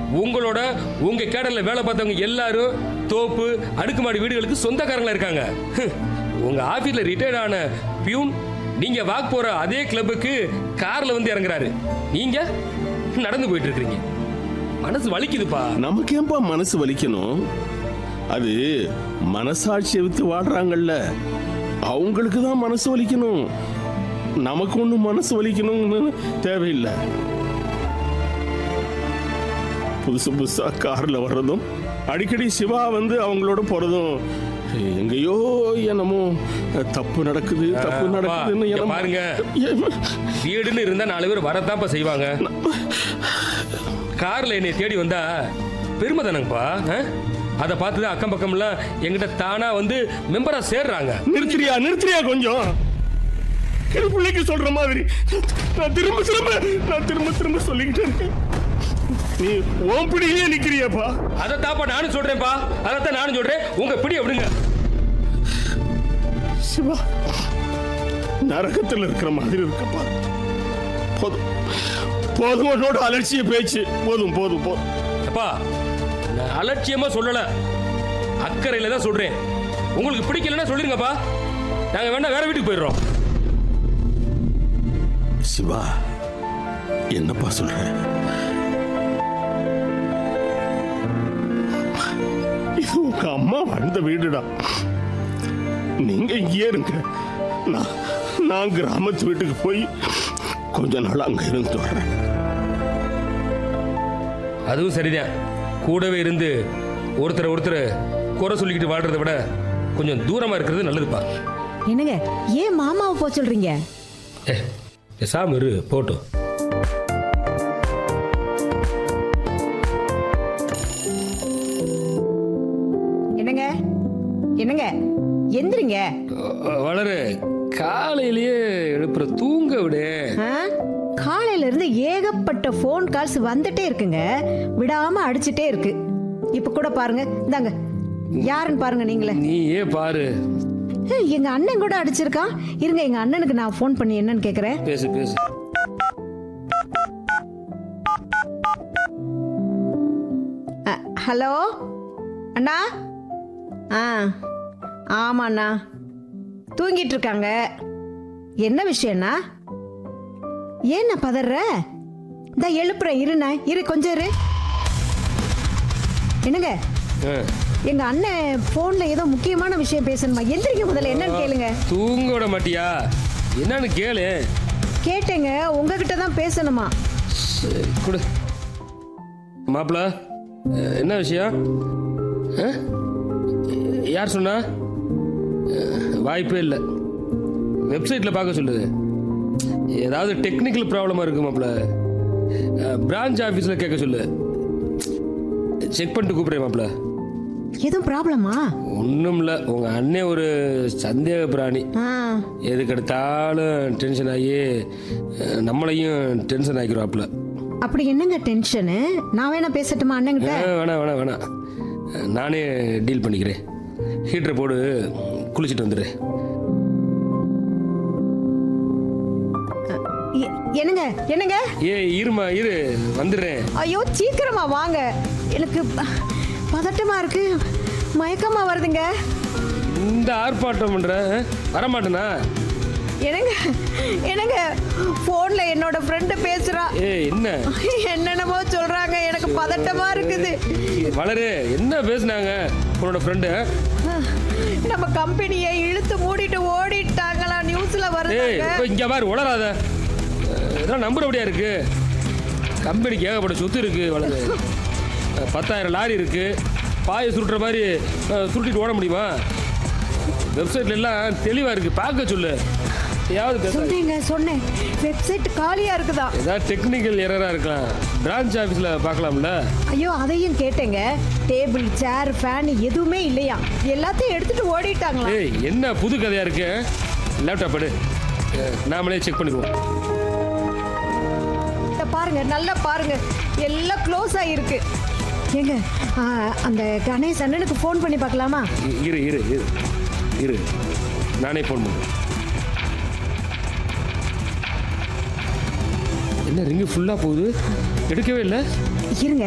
உங்களோட உங்க கேடல்ல வேலை பார்த்தவங்க எல்லாரும் தோப்பு அடுக்குமாடி வீடுகளுக்கு சொந்தக்காரங்களா இருக்காங்க ஹம். உங்க ஆபீஸ்ல ரிட்டையர்ட் ஆன பியூன் நீங்க வாக் போற அதே கிளப்புக்கு கார்ல வந்து இறங்குறாரு நீங்க நடந்து போயிட்டு இருக்கீங்க மனசு வலிக்குதுப்பா நமக்கு ஏன்பா மனசு வலிக்கணும் அது மனசாட்சியை வித்து வாடுறாங்கல்ல அவங்களுக்கு தான் மனசு வலிக்கணும் நமக்கு ஒன்றும் மனசு வலிக்கணும்னு தேவையில்லை புதுசு புதுசா கார்ல வர்றதும் அடிக்கடி சிவா வந்து அவங்களோட போறதும் எங்கேயோ என்னமோ தப்பு நடக்குது தப்பு அப்பா, நடக்குதுன்னு இங்க என்னமோ- பாருங்க. ஏம்மா? வீடுன்னு இருந்தா நாலு பேர் வரத்தான்ப்பா செய்வாங்க கார்ல என்னை தேடி வந்தா பெருமை தானங்கப்பா அதை பார்த்து தான் அக்கம் பக்கம்லாம் எங்கிட்ட தானா வந்து மெம்பரா சேர்றாங்க நிறுத்துறியா நிறுத்துறியா கொஞ்சம் என் பிள்ளைக்கு சொல்ற மாதிரி நான் திரும்ப திரும்ப நான் திரும்ப திரும்ப சொல்லிக்கிட்டே இருக்கேன் நீ உன் பிடியிலே நிக்கிறியாப்பா அதை தாப்பா நானும் சொல்றேன்ப்பா அதைத்தான் நானும் சொல்றேன் உங்க பிடி எப்படிங்க சிவா நரகத்தில் இருக்கிற மாதிரி இருக்கப்பா போதும் போதும் உன்னோட அலட்சிய பேச்சு போதும் போதும் போதும் அப்பா நான் அலட்சியமா சொல்லல அக்கறையில தான் சொல்றேன் உங்களுக்கு பிடிக்கலன்னா சொல்லிருங்கப்பா நாங்க வேணா வேற வீட்டுக்கு போயிடுறோம் சிவா என்னப்பா சொல்ற இது உங்க அம்மா வாழ்ந்த வீடுடா நீங்க இங்கே இருங்க நான் நான் கிராமத்து வீட்டுக்கு போய் கொஞ்ச நாள் அங்க இருந்து வர்றேன் அதுவும் சரிதான் கூடவே இருந்து ஒருத்தரை ஒருத்தர் குறை சொல்லிக்கிட்டு வாழ்றதை விட கொஞ்சம் தூரமா இருக்கிறது நல்லதுப்பா என்னங்க ஏன் மாமாவை போக சொல்றீங்க ஏ பேசாம இரு போட்டும் என்னங்க என்னங்க எந்திரிங்க அஹ், வளரு காலையிலேயே எழுப்புற தூங்க விடு ஆ? காலையில இருந்து ஏகப்பட்ட ஃபோன் கால்ஸ் வந்துட்டே இருக்குங்க விடாம அடிச்சிட்டே இருக்கு இப்ப கூட பாருங்க இந்தாங்க யாருன்னு பாருங்க நீங்களே நீ ஏன் பாரு ஏய், எங்க அண்ணன் கூட அடிச்சிருக்கான் இருங்க எங்க அண்ணனுக்கு நான் ஃபோன் பண்ணி என்னன்னு கேக்குறேன் பேசு பேசு அ, ஹலோ அண்ணா ஆ ஆமாண்ணா தூங்கிட்டு இருக்காங்க என்ன விஷயம்ண்ணா ஏண்ணா பதற இந்த எழுப்புறேன் இருண்ணா இரு கொஞ்சம் இரு என்னங்க அஹ், எங்க அண்ணன் போன்ல ஏதோ முக்கியமான விஷயம் பேசணுமா எந்திரிங்க முதல்ல என்னன்னு கேளுங்க தூங்க விட மாட்டியா என்னன்னு கேளு கேட்டேங்க உங்ககிட்ட தான் பேசணுமா சரி, கொடு மாப்பிள அஹ், என்ன விஷயம் அஹ்? யார் சொன்னா அஹ், வாய்ப்பே இல்லை வெப்சைட்டில் பார்க்க சொல்லுது ஏதாவது டெக்னிக்கல் ப்ராப்ளமாக இருக்கு மாப்பிள பிரான்ச் ஆஃபீஸில் கேட்க சொல்லு செக் பண்ணிட்டு கூப்பிடுறேன் மாப்பிள எதுவும் ப்ராப்ளமா ஒன்றும் இல்லை உங்கள் அண்ணே ஒரு சந்தேக பிராணி ஆ எதுக்கு எடுத்தாலும் டென்ஷன் ஆகி அஹ், நம்மளையும் டென்ஷன் ஆக்கிடுவாப்புல அப்படி என்னங்க டென்ஷனு நான் வேணா பேசட்டுமா அண்ணன்கிட்ட ஆ, வேணாம் வேணாம் வேணாம் நானே டீல் பண்ணிக்கிறேன் ஹீட்டரை போடு குளிச்சுட்டு வந்துடு எ- என்னங்க என்னங்க ஏ இருமா இரு வந்துடுறேன் ஐயோ சீக்கிரமா வாங்க எனக்கு ப- பதட்டமா இருக்கு மயக்கமா வருதுங்க இந்த ஆர்ப்பாட்டம் பண்ற ஆ? வரமாட்டேனா என்னங்க என்னங்க போன்ல என்னோட ஃப்ரெண்டு பேசுறா ஏ என்ன என்னென்னமோ சொல்றாங்க எனக்கு பதட்டமா இருக்குது வளரு என்ன பேசுனாங்க உன்னோட ஃப்ரெண்டு நம்ம கம்பெனியை இழுத்து மூடிட்டு ஓடிட்டாங்களா நியூஸ்ல ஏய் வருதாங்க இப்ப இங்க பாரு உளராத அஹ், இதெல்லாம் நம்புறபடியா இருக்கு கம்பெனிக்கு ஏகப்பட்ட சொத்து இருக்கு வளரு அஹ், பத்தாயிரம் லாரி இருக்கு பாயை சுருட்டுற மாதிரி அஹ், சுருட்டிட்டு ஓட முடியுமா வெப்சைட்ல எல்லாம் தெளிவா இருக்கு பார்க்க சொல்லு யாவது பேச சொன்னேங்க சொன்னேன் வெப்சைட் காலியா இருக்குதா ஏதாவது டெக்னிக்கல் எரரா இருக்கலாம் பிரான்ச் ஆஃபீஸில் பார்க்கலாம்ல ஐயோ அதையும் கேட்டேங்க டேபிள் சேர் ஃபேன் எதுவுமே இல்லையா எல்லாத்தையும் எடுத்துட்டு ஓடிட்டாங்களா ஏய் என்ன புது கதையா இருக்கு லேப்டாப் எடு அஹ், நாமளே செக் பண்ணிக்குவோம் இத பாருங்க நல்லா பாருங்க எல்லாம் க்ளோஸ் ஆகிருக்கு ஏங்க ஆ, அந்த கணேஷ் அண்ணனுக்கு ஃபோன் பண்ணி பார்க்கலாமா இ- இரு இரு இரு இரு நானே ஃபோன் பண்ணுறேன் என்ன ரிங்கு ஃபுல்லாக போகுது எடுக்கவே இல்லை இருங்க